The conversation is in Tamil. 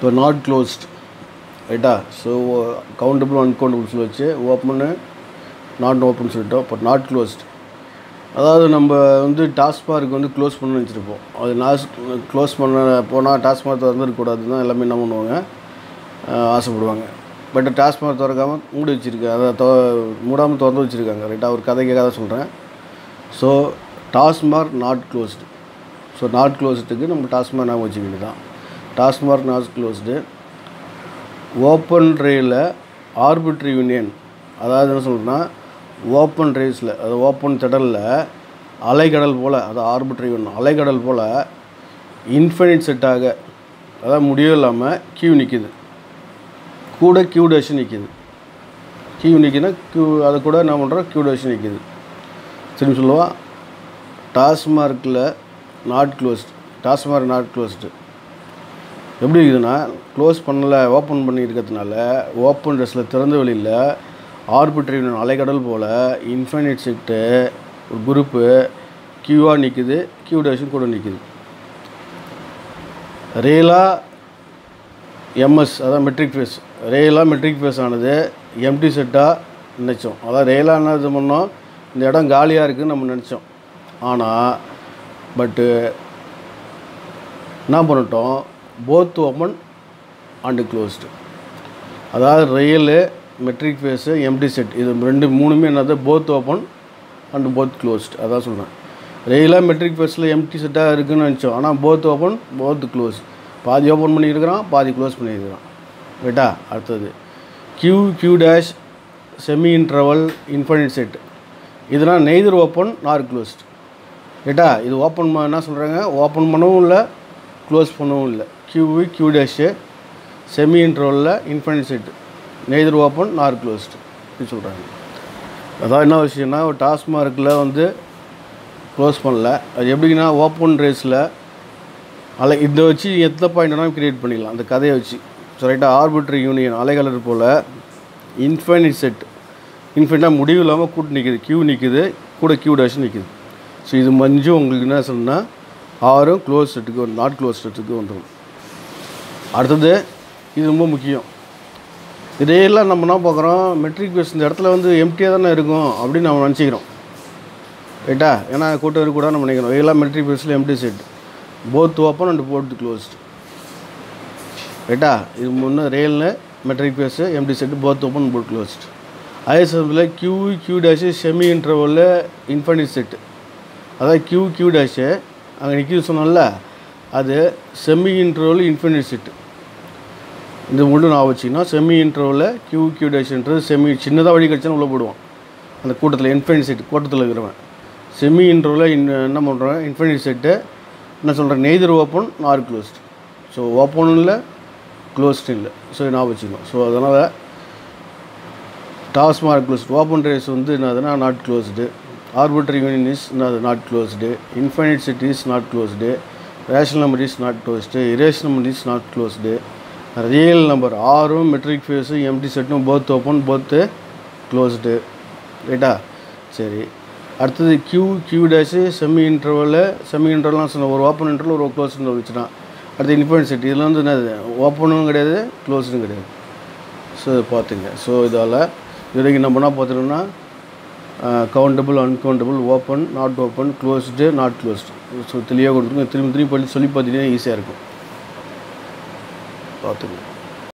இப்போ நாட் க்ளோஸ்ட் ரைட்டா ஸோ கவுண்டபிள் அன்கவுண்டபிள் சொல்லி வச்சு ஓப்பனு நாட் ஓப்பன் சொல்லிட்டோம் இப்போ நாட் க்ளோஸ்ட் அதாவது நம்ம வந்து டாஸ்மார்க் வந்து க்ளோஸ் பண்ணணும்னு வச்சுருப்போம் அது நாஸ் க்ளோஸ் பண்ண போனால் டாஸ்மார்க் திறந்துருக்கூடாது தான் எல்லாமே என்ன பண்ணுவாங்க ஆஹ் ஆசைப்படுவாங்க பட் டாஸ்மார்க் திறக்காமல் மூடி வச்சுருக்கு அதை தொ மூடாமல் திறந்து வச்சுருக்காங்க ரைட்டாக ஒரு கதை கேட்காத சொல்கிறேன் so TASMAC not closed so not க்ளோஸ்டுக்கு நம்ம டாஸ்மார்க் ஞாபகம் வச்சுக்க வேண்டியதான் டாஸ்மார்க் நாட் க்ளோஸ்டு ஓப்பன் ரேயில் ஆர்பிட்ரி யூனியன் அதாவது என்ன சொல்கிறேன்னா ஓப்பன் ரேஸில் அது ஓப்பன் திடலில் அலைக்கடல் போல் அது ஆர்பிட்ரி யூனியன் அலைக்கடல் போல் இன்ஃபினிட் செட்டாக அதாவது முடியும் இல்லாமல் கியூ நிற்கிது கூட கியூ டேஷன் நிற்கிது கியூ நிற்கிதுன்னா கியூ அது கூட என்ன பண்ணுறோம் கியூ டேஷன் நிற்கிது திரும்பி சொல்லுவா டாஸ்மார்க்கில் not closed TASMAC not closed எப்படி இருக்குதுன்னா க்ளோஸ் பண்ணல ஓப்பன் பண்ணி இருக்கிறதுனால ஓப்பன் ட்ரெஸ்ஸில் திறந்த வெளியில் ஆர்பிட்ரி அலைக்கடல் போல் இன்ஃபைனைட் செட்டு ஒரு குரூப்பு கியூவாக நிற்குது கியூ டேஷன் கூட நிற்குது ரேலா எம்எஸ் அதான் மெட்ரிக் ஃபேஸ் ரேலாக மெட்ரிக் ஃபேஸ் ஆனது எம்டி செட்டாக நினச்சோம் அதான் ரேலாக என்ன இது பண்ணோம் இந்த இடம் காலியாக இருக்குதுன்னு நம்ம நினச்சோம் ஆனால் பட்டு என்ன பண்ணிட்டோம் போத் ஓப்பன் அண்டு க்ளோஸ்டு அதாவது real metric space empty set இது ரெண்டு மூணுமே என்னது both open and both closed அதான் சொல்கிறேன் ரெயிலாக மெட்ரிக் ஃபேஸில் எம்டி செட்டாக இருக்குதுன்னு நினச்சோம் ஆனால் போத் ஓப்பன் போத் க்ளோஸ் பாதி ஓப்பன் பண்ணியிருக்கிறான் பாதி க்ளோஸ் பண்ணியிருக்கிறான் ரைட்டா அடுத்தது Q Q dash semi interval infinite set இதெல்லாம் நெய்தர் ஓப்பன் நார் க்ளோஸ்ட் ரைட்டா இது ஓப்பன் என்ன சொல்கிறாங்க ஓப்பன் பண்ணவும் இல்லை க்ளோஸ் பண்ணவும் இல்லை கியூ கியூ டேஷு செமி இன்ட்ரோவில் infinite set neither open nor closed அப்படின்னு சொல்கிறாங்க அதான் என்ன விஷயம்னா ஒரு டாஸ்மார்க்கில் வந்து க்ளோஸ் பண்ணல அது எப்படின்னா ஓப்பன் ரேஸில் அலை இதை வச்சு எத்தனை பாயிண்ட் வேணாலும் கிரியேட் பண்ணிக்கலாம் அந்த கதையை வச்சு ஸோ ரைட்டாக ஆர்பிட்ரி யூனியன் அலைகலர் போல் இன்ஃபைனிட் செட் இன்ஃபைனாக முடிவு இல்லாமல் கூட்டு நிற்கிது கியூ நிற்கிது கூட கியூ டேஷ் நிற்கிது ஸோ இது மஞ்சும் உங்களுக்கு என்ன சொன்னால் ஆறும் க்ளோஸ் செட்டுக்கு வந்து நாட் க்ளோஸ் செட்டுக்கு வந்துடும் அடுத்தது இது ரொம்ப முக்கியம் இதையெல்லாம் நம்ம என்ன பார்க்குறோம் மெட்ரிக் பேஸ் இந்த இடத்துல வந்து எம்டியாக தானே இருக்கும் அப்படின்னு நம்ம நினச்சிக்கிறோம் ரைட்டா ஏன்னா கூட்டம் இருக்கக்கூடாது நம்ம நினைக்கிறோம் இதெல்லாம் மெட்ரிக் பேஸில் empty set both open and both closed ரைட்டா இது முன்னே ரேல்னு metric space empty set both open both closed அதே சமயத்தில் கியூ கியூ டேஷு செமி இன்டர்வலில் இன்ஃபைனிட் செட்டு அதாவது கியூ கியூ டேஷு அங்கே நிற்கிது சொன்னோம்ல அது செமி இன்டர்வல் இன்ஃபினிட் செட்டு இந்த மட்டும் நான் வச்சிங்கன்னா செமி இன்டர்வலில் கியூ கியூ டேஷ்ன்றது செமி சின்னதாக வழி கிடச்சாலும் உள்ளே போடுவான் அந்த கூட்டத்தில் இன்ஃபினிட் செட் கூட்டத்தில் இருக்கிறவன் செமி இன்டர்வலில் இன் என்ன பண்ணுறேன் இன்ஃபினிட் செட்டு என்ன சொல்கிறேன் neither open nor closed so ஓப்பனும் இல்லை க்ளோஸ்டும் இல்லை ஸோ நான் வச்சுக்கணும் ஸோ அதனால் டாஸ்மார்க் க்ளோஸ்ட் ஓப்பன் ரேஸ் வந்து என்னதுன்னா not closed arbitrary union is not closed infinite set is not closed rational number is not closed irrational number is not closed real number ஆறும் மெட்ரிக் ஃபேஸும் எம்டி செட்டும் போத் ஓப்பன் போத்து க்ளோஸ்டு ரைட்டா சரி அடுத்தது கியூ கியூ டேஷு செமி இன்டர்வலில் செமி இன்டர்வல்லாம் சொன்ன ஒரு ஓப்பன் இன்டர்வல் ஒரு க்ளோஸ் இன்டர்வல் வச்சுட்டான் அடுத்து இன்ஃபைன் செட் இதில் வந்து என்னது ஓப்பனும் கிடையாது க்ளோஸும் கிடையாது ஸோ இதை பார்த்துங்க ஸோ இதால் இது வரைக்கும் நம்ம என்ன பார்த்துட்டோம்னா countable uncountable open not open closed not closed so தெளிவாக கொடுத்துருங்க திரும்பி திரும்பி பண்ணி சொல்லி பார்த்தீங்கன்னா ஈஸியாக இருக்கும் பார்த்துங்க